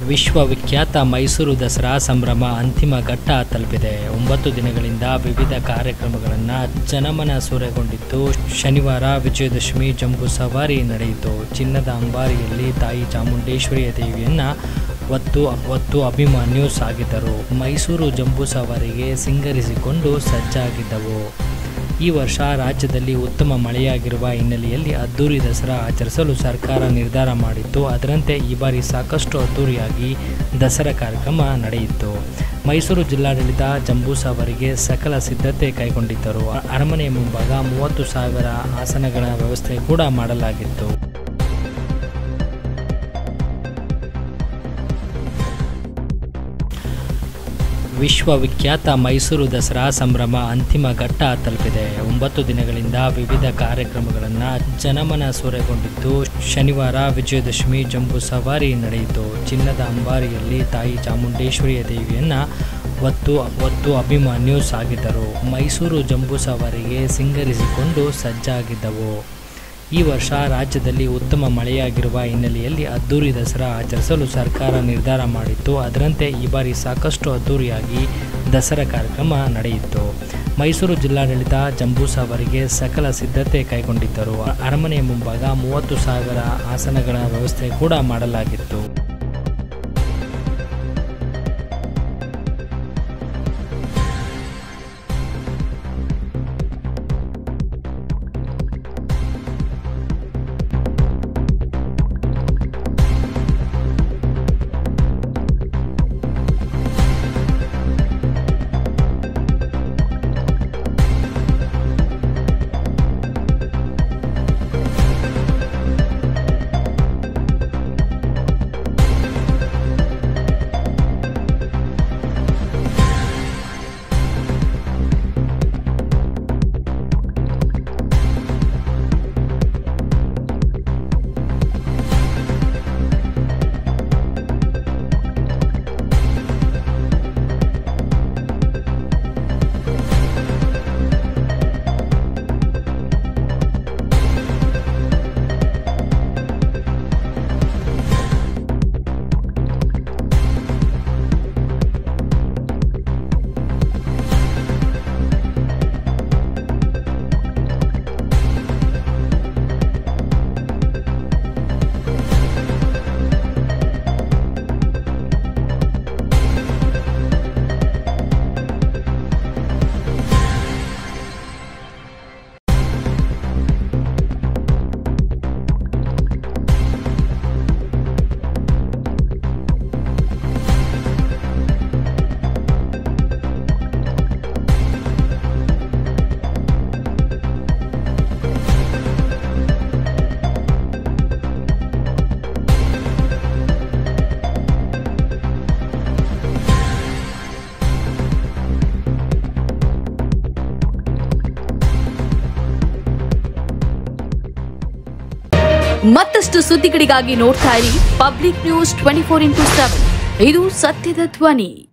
ವಿಶ್ವವಿಖ್ಯಾತ ಮೈಸೂರು ದಸರಾ ಸಂಭ್ರಮ ಅಂತಿಮ ಘಟ್ಟ ತಲುಪಿದೆ ಒಂಬತ್ತು ದಿನಗಳಿಂದ ವಿವಿಧ ಕಾರ್ಯಕ್ರಮಗಳನ್ನು ಜನಮನ ಸೂರೆಗೊಂಡಿದ್ದು ಶನಿವಾರ ವಿಜಯದಶಮಿ ಜಂಬೂ ಸವಾರಿ ನಡೆಯಿತು ಚಿನ್ನದ ಅಂಬಾರಿಯಲ್ಲಿ ತಾಯಿ ಚಾಮುಂಡೇಶ್ವರಿಯ ದೇವಿಯನ್ನ ಒತ್ತು ಒತ್ತು ಅಭಿಮಾನ್ಯು ಸಾಗಿದರು ಮೈಸೂರು ಜಂಬೂ ಸವಾರಿಗೆ ಸಿಂಗರಿಸಿಕೊಂಡು ಸಜ್ಜಾಗಿದ್ದವು ಈ ವರ್ಷ ರಾಜ್ಯದಲ್ಲಿ ಉತ್ತಮ ಮಳೆಯಾಗಿರುವ ಹಿನ್ನೆಲೆಯಲ್ಲಿ ಅದ್ದೂರಿ ದಸರಾ ಆಚರಿಸಲು ಸರ್ಕಾರ ನಿರ್ಧಾರ ಮಾಡಿತ್ತು ಅದರಂತೆ ಈ ಬಾರಿ ಸಾಕಷ್ಟು ಅದ್ದೂರಿಯಾಗಿ ದಸರಾ ಕಾರ್ಯಕ್ರಮ ನಡೆಯಿತು ಮೈಸೂರು ಜಿಲ್ಲಾಡಳಿತ ಜಂಬೂ ಸವಾರಿಗೆ ಸಕಲ ಸಿದ್ಧತೆ ಕೈಗೊಂಡಿದ್ದರು ಅರಮನೆಯ ಮುಂಭಾಗ ಮೂವತ್ತು ಸಾವಿರ ಆಸನಗಳ ವ್ಯವಸ್ಥೆ ಕೂಡ ಮಾಡಲಾಗಿತ್ತು ವಿಶ್ವವಿಖ್ಯಾತ ಮೈಸೂರು ದಸರಾ ಸಂಭ್ರಮ ಅಂತಿಮ ಘಟ್ಟ ತಲುಪಿದೆ ಒಂಬತ್ತು ದಿನಗಳಿಂದ ವಿವಿಧ ಕಾರ್ಯಕ್ರಮಗಳನ್ನು ಜನಮನ ಸೂರೆಗೊಂಡಿದ್ದು ಶನಿವಾರ ವಿಜಯದಶಮಿ ಜಂಬೂ ಸವಾರಿ ನಡೆಯಿತು ಚಿನ್ನದ ಅಂಬಾರಿಯಲ್ಲಿ ತಾಯಿ ಚಾಮುಂಡೇಶ್ವರಿಯ ದೇವಿಯನ್ನ ಒತ್ತು ಒತ್ತು ಅಭಿಮಾನ್ಯು ಸಾಗಿದರು ಮೈಸೂರು ಜಂಬೂ ಸವಾರಿಗೆ ಸಿಂಗರಿಸಿಕೊಂಡು ಸಜ್ಜಾಗಿದ್ದವು ಈ ವರ್ಷ ರಾಜ್ಯದಲ್ಲಿ ಉತ್ತಮ ಮಳೆಯಾಗಿರುವ ಹಿನ್ನೆಲೆಯಲ್ಲಿ ಅದ್ದೂರಿ ದಸರಾ ಆಚರಿಸಲು ಸರ್ಕಾರ ನಿರ್ಧಾರ ಮಾಡಿತ್ತು ಅದರಂತೆ ಈ ಬಾರಿ ಸಾಕಷ್ಟು ಅದ್ದೂರಿಯಾಗಿ ದಸರಾ ಕಾರ್ಯಕ್ರಮ ನಡೆಯಿತು ಮೈಸೂರು ಜಿಲ್ಲಾಡಳಿತ ಜಂಬೂ ಸವಾರಿಗೆ ಸಕಲ ಸಿದ್ಧತೆ ಕೈಗೊಂಡಿದ್ದರು ಅರಮನೆಯ ಮುಂಭಾಗ ಮೂವತ್ತು ಸಾವಿರ ಆಸನಗಳ ವ್ಯವಸ್ಥೆ ಕೂಡ ಮಾಡಲಾಗಿತ್ತು ಮತ್ತಷ್ಟು ಸುದ್ದಿಗಳಿಗಾಗಿ ನೋಡ್ತಾ ಇರಿ public news twenty four into seven ಇದು ಸತ್ಯದ ಧ್ವನಿ